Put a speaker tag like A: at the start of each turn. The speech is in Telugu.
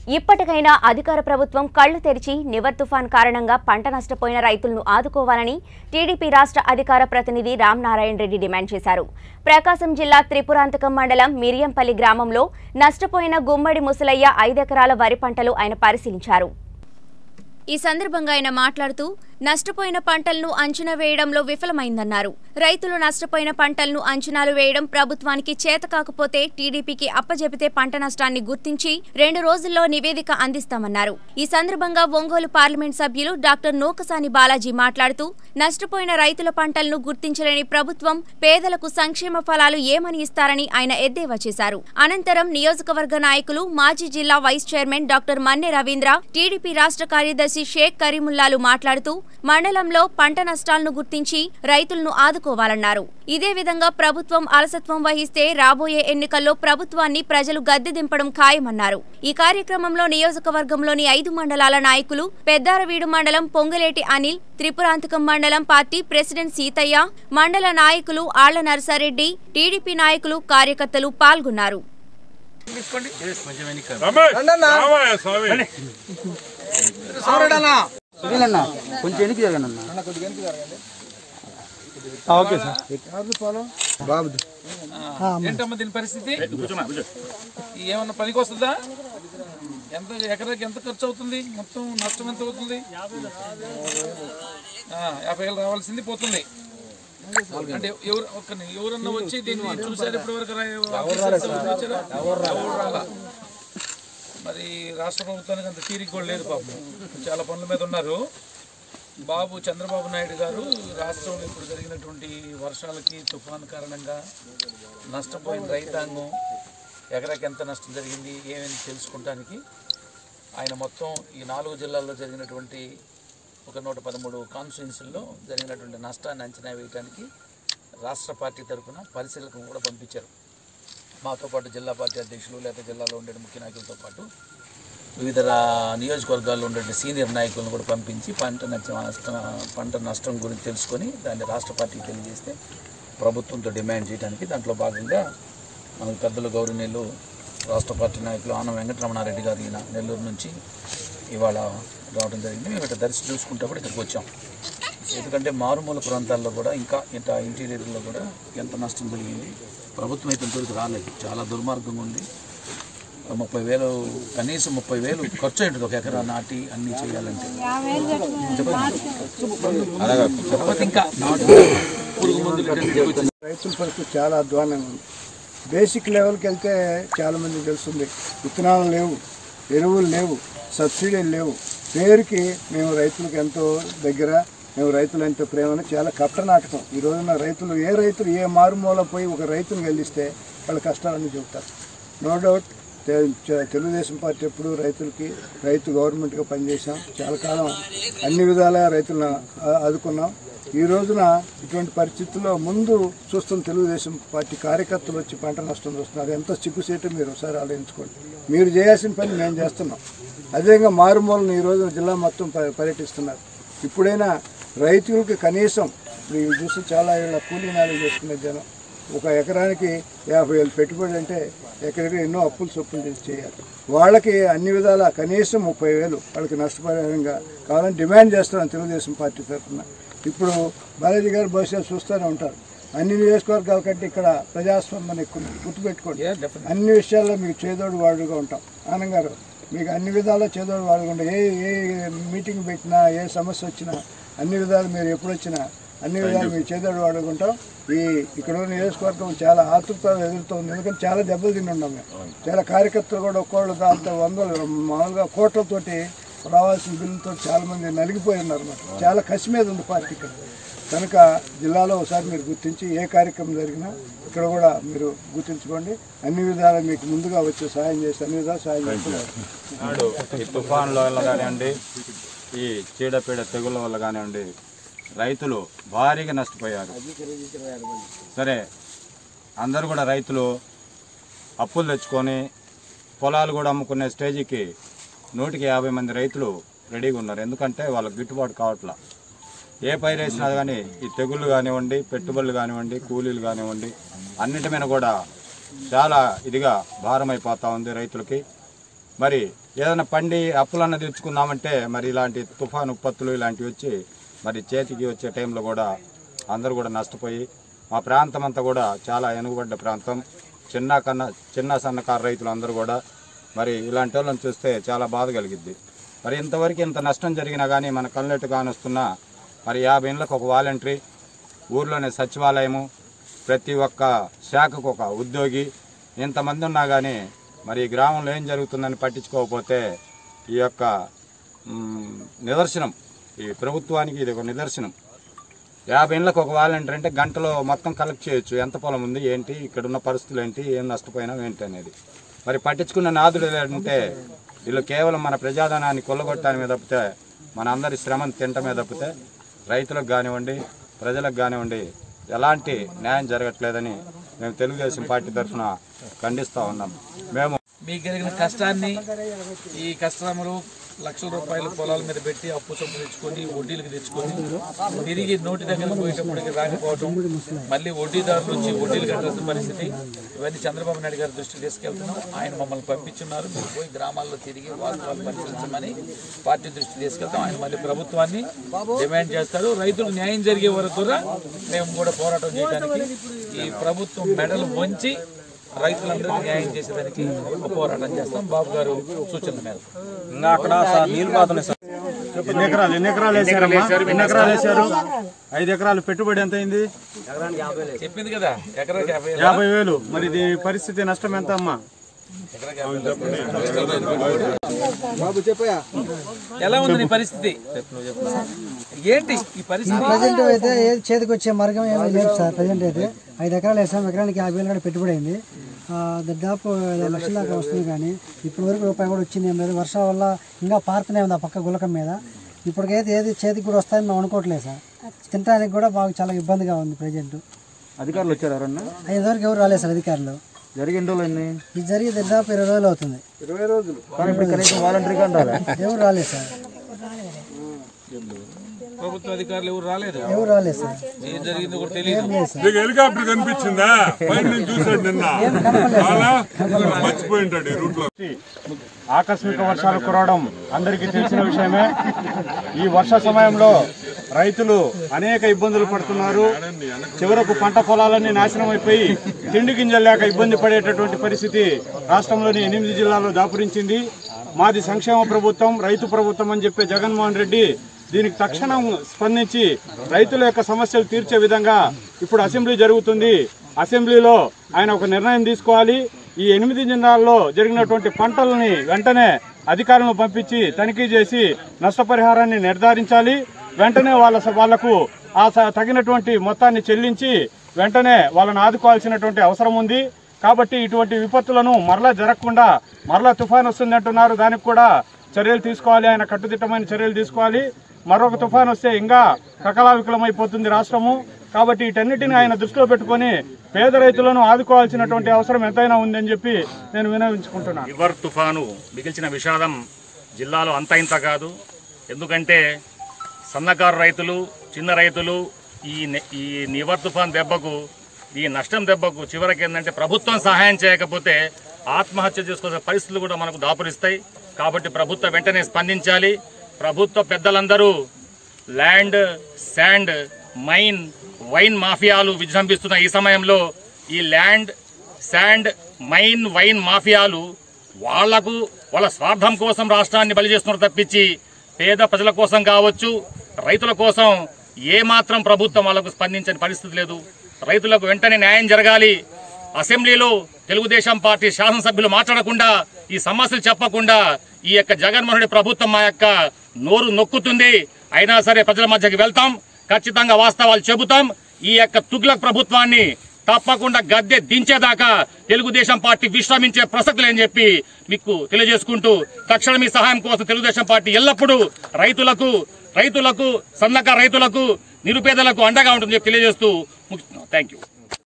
A: ఇప్పటికైనా అధికార ప్రభుత్వం కళ్లు తెరిచి నివర్ తుఫాన్ కారణంగా పంట నష్టపోయిన రైతులను ఆదుకోవాలని టీడీపీ రాష్ట్ర అధికార ప్రతినిధి రామనారాయణ రెడ్డి డిమాండ్ చేశారు ప్రకాశం జిల్లా త్రిపురాంతకం మండలం మిరియంపల్లి గ్రామంలో నష్టపోయిన గుమ్మడి ముసలయ్య ఐదెకరాల వరి పంటలు ఆయన పరిశీలించారు ఈ సందర్భంగా ఆయన మాట్లాడుతూ నష్టపోయిన పంటలను అంచనా వేయడంలో విఫలమైందన్నారు రైతులు నష్టపోయిన పంటలను అంచనాలు వేయడం ప్రభుత్వానికి చేత కాకపోతే టీడీపీకి అప్పజెపితే పంట నష్టాన్ని గుర్తించి రెండు రోజుల్లో నివేదిక అందిస్తామన్నారు ఈ సందర్భంగా ఒంగోలు పార్లమెంట్ సభ్యులు డాక్టర్ నూకసాని బాలాజీ మాట్లాడుతూ నష్టపోయిన రైతుల పంటలను గుర్తించలేని ప్రభుత్వం పేదలకు సంక్షేమ ఫలాలు ఏమని ఇస్తారని ఆయన ఎద్దేవా చేశారు అనంతరం నియోజకవర్గ నాయకులు మాజీ జిల్లా vice chairman doctor Manne Ravindra TDP రాష్ట్ర కార్యదర్శి షేక్ కరీముల్లాలు మాట్లాడుతూ మండలంలో పంట నష్టాలను గుర్తించి రైతులను ఆదుకోవాలన్నారు ఇదే విధంగా ప్రభుత్వం అలసత్వం వహిస్తే రాబోయే ఎన్నికల్లో ప్రభుత్వాన్ని ప్రజలు గద్దె దింపడం ఖాయమన్నారు ఈ కార్యక్రమంలో నియోజకవర్గంలోని ఐదు మండలాల నాయకులు పెద్దారవీడు మండలం పొంగులేటి అనిల్ త్రిపురాంతకం మండలం పార్టీ ప్రెసిడెంట్ సీతయ్య మండల నాయకులు ఆళ్ల నరసారెడ్డి టీడీపీ నాయకులు కార్యకర్తలు పాల్గొన్నారు
B: సునీలన్న కొంచెం వెనక్కి జరగండి అన్న
C: ఓకే సార్
D: ఏంటమ్మా దీని పరిస్థితి ఏమన్నా పనికి వస్తుందా ఎంత ఎకరాకి ఎంత ఖర్చు అవుతుంది మొత్తం నష్టం ఎంత అవుతుంది ఆ, యాభై వేలు రావాల్సింది పోతుంది అంటే ఎవరు ఒక్క ని- ఎవరన్నా వచ్చి దీన్ని చూసారు ఇప్పటి వరకు ఎవరు రాలా మరి రాష్ట్ర ప్రభుత్వానికి అంత తీరిక కూడా లేదు పాపం చాలా పనుల మీద ఉన్నారు బాబు చంద్రబాబు నాయుడు గారు రాష్ట్రంలో ఇప్పుడు జరిగినటువంటి వర్షాలకి తుఫాను కారణంగా నష్టపోయిన రైతాంగం ఎకరాకి ఎంత నష్టం జరిగింది ఏమని తెలుసుకోవడానికి ఆయన మొత్తం ఈ నాలుగు జిల్లాల్లో జరిగినటువంటి ఒక నూట పదమూడు కాన్స్టిట్యున్సీల్లో జరిగినటువంటి నష్టాన్ని అంచనా వేయడానికి రాష్ట్ర పార్టీ తరఫున పరిశీలకను కూడా పంపించారు మాతో పాటు జిల్లా పార్టీ అధ్యక్షులు లేదా జిల్లాలో ఉండే ముఖ్య నాయకులతో పాటు వివిధ రా- నియోజకవర్గాల్లో ఉండే సీనియర్ నాయకులను కూడా పంపించి పంట నష్టం నష్టం పంట నష్టం గురించి తెలుసుకొని దాన్ని రాష్ట్ర పార్టీకి తెలియజేస్తే ప్రభుత్వంతో డిమాండ్ చేయడానికి దాంట్లో భాగంగా మన పెద్దలు గౌరవనీయులు రాష్ట్ర పార్టీ నాయకులు ఆనం వెంకటరమణారెడ్డి గారు ఈయన నెల్లూరు నుంచి ఇవాళ రావడం జరిగింది మేము ఇక్కడ దర్శనం చూసుకుంటే కూడా ఇక్కడికి వచ్చాం ఎందుకంటే మారుమూల ప్రాంతాల్లో కూడా ఇంకా ఇంత ఇంటీరియర్లో కూడా ఎంత నష్టం జరిగింది ప్రభుత్వం అయితే ఇంతవరకు రాలేదు చాలా దుర్మార్గంగా ఉంది ముప్పై వేలు కనీసం ముప్పై వేలు ఖర్చు అయింటుంది ఒక ఎకరా నాటి అన్ని చేయాలంటే చెప్పండి. తర్వాత ఇంకా నాటు పురుగు మందులు ఇటువంటి వచ్చి
C: రైతుల పరిస్థితి చాలా అధ్వానంగా ఉంది బేసిక్ లెవెల్కి వెళ్తే చాలా మందికి తెలుస్తుంది విత్తనాలు లేవు ఎరువులు లేవు సబ్సిడీలు లేవు పేరుకి మేము రైతులకు ఎంతో దగ్గర మేము రైతులు ఎంతో ప్రేమని చాలా కట్ట నాటకం ఈ రోజున రైతులు ఏ రైతులు ఏ మారుమూల పోయి ఒక రైతును గెలిస్తే వాళ్ళ కష్టాలన్నీ చెబుతారు నో డౌట్ తెలుగుదేశం పార్టీ ఎప్పుడు రైతులకి రైతు గవర్నమెంట్గా పనిచేసాం చాలా కాలం అన్ని విధాలా రైతులను ఆ- ఆదుకున్నాం ఈ రోజున ఇటువంటి పరిస్థితుల్లో ముందు చూస్తున్న తెలుగుదేశం పార్టీ కార్యకర్తలు వచ్చి పంట నష్టం చూస్తున్నారు ఎంత సిగ్గుసేటు మీరు ఒకసారి ఆలోచించుకోండి మీరు చేయాల్సిన పని మేము చేస్తున్నాం అదేవిధంగా మారుమూలను ఈ రోజున జిల్లా మొత్తం ప- పర్యటిస్తున్నారు ఇప్పుడైనా రైతులకు కనీసం ఇప్పుడు ఇవి చూసి చాలా ఏళ్ళ కూలీ నాలుగు చేసుకునే జనం ఒక ఎకరానికి యాభై వేలు పెట్టుబడి అంటే ఎకరికి ఎన్నో అప్పులు చొప్పులు చేసి చేయాలి వాళ్ళకి అన్ని విధాల కనీసం ముప్పై వేలు వాళ్ళకి నష్టపరిహారంగా కావాలని డిమాండ్ చేస్తున్నాం తెలుగుదేశం పార్టీ తరఫున ఇప్పుడు బాలాజీ గారు బహుశా చూస్తూనే ఉంటారు అన్ని నియోజకవర్గాల కంటే ఇక్కడ ప్రజాస్వామ్యం ఎక్కువ ఉంది. గుర్తుపెట్టుకోండి అన్ని విషయాల్లో మీకు చేదోడు వాడుగా ఉంటాం ఆనంద్ గారు మీకు అన్ని విధాలా చేదోడు వాడుగా ఉంటాం ఏ ఏ మీటింగ్ పెట్టినా ఏ సమస్య వచ్చినా అన్ని విధాలు మీరు ఎప్పుడు వచ్చినా అన్ని విధాలు మీరు చేదోడు వాడుకుంటాం ఈ ఇక్కడ ఉన్న నియోజకవర్గం చాలా ఆతృత ఎదురుతుంది ఎందుకంటే చాలా దెబ్బలు తిని ఉన్నాం మేము చాలా కార్యకర్తలు కూడా ఒక్కోళ్ళు దాంతో వందలు మామూలుగా కోట్లతోటి రావాల్సిన బిల్లుతో చాలా మంది నలిగిపోయి ఉన్నారు అన్నమాట చాలా కసి మీద ఉంది పార్టీ ఇక్కడ కనుక జిల్లాలో ఒకసారి మీరు గుర్తించి ఏ కార్యక్రమం జరిగినా ఇక్కడ కూడా మీరు గుర్తించుకోండి అన్ని విధాలు మీకు ముందుగా వచ్చి సాయం చేసి అన్ని విధాలు సాయం చేస్తున్నారు
E: నాడు ఈ తుఫాన్ల వల్ల కానివ్వండి ఈ చీడపీడ తెగుళ్ళ వల్ల కానివ్వండి రైతులు భారీగా నష్టపోయారు సరే అందరూ కూడా రైతులు అప్పులు తెచ్చుకొని పొలాలు కూడా అమ్ముకునే స్టేజీకి నూటికి యాభై మంది రైతులు రెడీగా ఉన్నారు ఎందుకంటే వాళ్ళకి గిట్టుబాటు కావట్లా ఏ పైరు వేసినా కానీ ఈ తెగుళ్ళు కానివ్వండి పెట్టుబడులు కానివ్వండి కూలీలు కానివ్వండి అన్నిటి మీద కూడా చాలా ఇదిగా భారం అయిపోతూ ఉంది రైతులకి మరి ఏదైనా పండి అప్పులన్న తెచ్చుకుందామంటే మరి ఇలాంటి తుఫాను ఉత్పత్తులు ఇలాంటివి వచ్చి మరి చేతికి వచ్చే టైంలో కూడా అందరూ కూడా నష్టపోయి మా ప్రాంతం అంతా కూడా చాలా వెనుకబడ్డ ప్రాంతం చిన్న కన్నా చిన్న సన్నకారు రైతులు అందరూ కూడా మరి ఇలాంటి వాళ్ళని చూస్తే చాలా బాధ కలిగిద్ది మరి ఇంతవరకు ఇంత నష్టం జరిగినా కానీ మన కళ్ళెట్టు కానొస్తున్న మరి యాభై ఏళ్ళకు ఒక వాలంటరీ ఊర్లోనే సచివాలయము ప్రతి ఒక్క శాఖకు ఒక ఉద్యోగి ఇంతమంది ఉన్నా కానీ మరి ఈ గ్రామంలో ఏం జరుగుతుందని పట్టించుకోకపోతే ఈ యొక్క మ్, నిదర్శనం ఈ ప్రభుత్వానికి ఇది ఒక నిదర్శనం యాభై ఏళ్ళకి ఒక వాలంటీర్ అంటే గంటలో మొత్తం కలెక్ట్ చేయొచ్చు ఎంత పొలం ఉంది ఏంటి ఇక్కడ ఉన్న పరిస్థితులు ఏంటి ఏం నష్టపోయినా ఏంటి అనేది మరి పట్టించుకున్న నాదుడు అంటే వీళ్ళు కేవలం మన ప్రజాధనాన్ని కొల్లగొట్టడానికి తప్పితే మన అందరి శ్రమను తింటమే తప్పితే రైతులకు కానివ్వండి ప్రజలకు కానివ్వండి ఎలాంటి న్యాయం జరగట్లేదని మేము తెలుగుదేశం పార్టీ తరఫున ఖండిస్తూ ఉన్నాం మేము
D: మీకు కలిగిన కష్టాన్ని ఈ కస్టమరు లక్షల రూపాయల పొలాల మీద పెట్టి అప్పు సొమ్ము తెచ్చుకొని వడ్డీలకు తెచ్చుకొని తిరిగి నోటి దగ్గర పోయేటప్పటికి రాకపోవడం మళ్ళీ వడ్డీదారులు వచ్చి వడ్డీలు కట్టాల్సిన పరిస్థితి ఇవన్నీ చంద్రబాబు నాయుడు గారి దృష్టికి తీసుకెళ్తున్నాం ఆయన మమ్మల్ని పంపించున్నారు మీరు పోయి గ్రామాల్లో తిరిగి వాస్తవాలు పరిశీలించమని పార్టీ దృష్టికి తీసుకెళ్తాం ఆయన మళ్ళీ ప్రభుత్వాన్ని డిమాండ్ చేస్తారు రైతులకు న్యాయం జరిగే వరకు కూడా మేము కూడా పోరాటం చేయడానికి ఈ ప్రభుత్వం మెడలు వంచి రైతులందరికీ న్యాయం చేసేదానికి ఒక పోరాటం చేస్తాం బాబు గారు సూచనల మేరకు
B: ఇంకా అక్కడ సార్ నీళ్ళు పోతున్నాయి సార్
F: ఎన్ని ఎకరాలు ఎన్ని ఎకరాలు వేసారమ్మా ఎన్ని ఎకరాలు వేసారు ఐదు ఎకరాలు పెట్టుబడి ఎంత అయింది
D: చెప్పింది కదా ఎకరాకి యాభై వేలు.
F: యాభై వేలు మరి దీని పరిస్థితి నష్టం ఎంత అమ్మా
D: ఎకరాకి యాభై వేలు. ఎలా ఉంది నీ పరిస్థితి ఏంటి ఈ పరిస్థితి
G: ప్రజెంట్ అయితే ఏది చేతికి వచ్చే మార్గం ఏమీ లేదు సార్ ప్రజెంట్ అయితే ఐదు ఎకరాలు వేసాం ఎకరానికి యాభై వేలు కూడా పెట్టుబడి అయింది ఆ, దాదాపు ఐదు లక్షల దాకా వస్తుంది కానీ ఇప్పటి వరకు రూపాయి కూడా వచ్చింది ఏం లేదు వర్షం వల్ల ఇంకా పారుతూనే ఉంది ఆ పక్క గులకం మీద ఇప్పటికైతే ఏది చేతికి కూడా వస్తాయని మేము అనుకోవట్లేదు సార్ తినడానికి కూడా బాగా చాలా ఇబ్బందిగా ఉంది ప్రజెంట్
B: అధికారులు వచ్చారు ఎవరన్నా
G: ఐదు వరకు ఎవరు రాలేదు సార్ అధికారులు
B: జరిగిన రోజులు ఎన్ని
G: ఇది జరిగి దాదాపు ఇరవై రోజులు అవుతుంది
C: ఇరవై రోజులు
B: కానీ ఇప్పుడు కనీసం వాలంటరీ కానీ రాలే
G: ఎవరు రాలేదు సార్
D: ప్రభుత్వ అధికారులు ఎవరు రాలేదు
G: ఎవరు రాలేదు సార్
D: ఏం జరిగిందో కూడా తెలియదు
H: నీకు హెలికాప్టర్ కనిపించిందా పైన నుంచి చూసాడు నిన్న చాలా మర్చిపోయి ఉంటాడు ఈ రూట్ లో
F: ఆకస్మిక వర్షాలు కురవడం అందరికీ తెలిసిన విషయమే ఈ వర్ష సమయంలో రైతులు అనేక ఇబ్బందులు పడుతున్నారు చివరకు పంట పొలాలన్నీ నాశనం అయిపోయి తిండి గింజలు లేక ఇబ్బంది పడేటటువంటి పరిస్థితి రాష్ట్రంలోని ఎనిమిది జిల్లాల్లో దాపురించింది మాది సంక్షేమ ప్రభుత్వం రైతు ప్రభుత్వం అని చెప్పే జగన్మోహన్ రెడ్డి దీనికి తక్షణం స్పందించి రైతుల యొక్క సమస్యలు తీర్చే విధంగా ఇప్పుడు అసెంబ్లీ జరుగుతుంది అసెంబ్లీలో ఆయన ఒక నిర్ణయం తీసుకోవాలి ఈ ఎనిమిది జిల్లాల్లో జరిగినటువంటి పంటలని వెంటనే అధికారులను పంపించి తనిఖీ చేసి నష్టపరిహారాన్ని నిర్ధారించాలి వెంటనే వాళ్ళ వాళ్లకు ఆ స- తగినటువంటి మొత్తాన్ని చెల్లించి వెంటనే వాళ్ళని ఆదుకోవాల్సినటువంటి అవసరం ఉంది కాబట్టి ఇటువంటి విపత్తులను మరలా జరగకుండా మరలా తుఫాన్ వస్తుంది అంటున్నారు దానికి కూడా చర్యలు తీసుకోవాలి ఆయన కట్టుదిట్టమైన చర్యలు తీసుకోవాలి మరొక తుఫాన్ వస్తే ఇంకా కకలావికలమైపోతుంది రాష్ట్రము కాబట్టి వీటన్నిటిని ఆయన దృష్టిలో పెట్టుకొని పేద రైతులను ఆదుకోవాల్సినటువంటి అవసరం ఎంతైనా ఉందని చెప్పి నేను వినవించుకుంటున్నాను
I: నివర్ తుఫాను మిగిల్చిన విషాదం జిల్లాలో అంత ఇంత కాదు ఎందుకంటే సన్నకారు రైతులు చిన్న రైతులు ఈ నె- ఈ నివర్ తుఫాన్ దెబ్బకు ఈ నష్టం దెబ్బకు చివరికి ఏంటంటే ప్రభుత్వం సహాయం చేయకపోతే ఆత్మహత్య చేసుకునే పరిస్థితులు కూడా మనకు దాపురిస్తాయి కాబట్టి ప్రభుత్వం వెంటనే స్పందించాలి ప్రభుత్వ పెద్దలందరూ ల్యాండ్ శాండ్ మైన్ వైన్ మాఫియాలు విజృంభిస్తున్న ఈ సమయంలో ఈ ల్యాండ్ శాండ్ మైన్ వైన్ మాఫియాలు వాళ్లకు వాళ్ళ స్వార్థం కోసం రాష్ట్రాన్ని బలి చేస్తున్నారు తప్పించి పేద ప్రజల కోసం కావచ్చు రైతుల కోసం ఏ మాత్రం ప్రభుత్వం వాళ్ళకు స్పందించని పరిస్థితి లేదు రైతులకు వెంటనే న్యాయం జరగాలి అసెంబ్లీలో తెలుగుదేశం పార్టీ శాసనసభ్యులు మాట్లాడకుండా ఈ సమస్యలు చెప్పకుండా ఈ యొక్క జగన్మోహన్ రెడ్డి ప్రభుత్వం మా యొక్క నోరు నొక్కుతుంది అయినా సరే ప్రజల మధ్యకి వెళ్తాం ఖచ్చితంగా వాస్తవాలు చెబుతాం ఈ యొక్క తుగ్లక్ ప్రభుత్వాన్ని తప్పకుండా గద్దె దించేదాకా తెలుగుదేశం పార్టీ విశ్రమించే ప్రసక్తి లేని చెప్పి మీకు తెలియజేసుకుంటూ తక్షణ మీ సహాయం కోసం తెలుగుదేశం పార్టీ ఎల్లప్పుడూ రైతులకు రైతులకు సన్నకారు రైతులకు నిరుపేదలకు అండగా ఉంటుందని చెప్పి తెలియజేస్తూ థ్యాంక్ యూ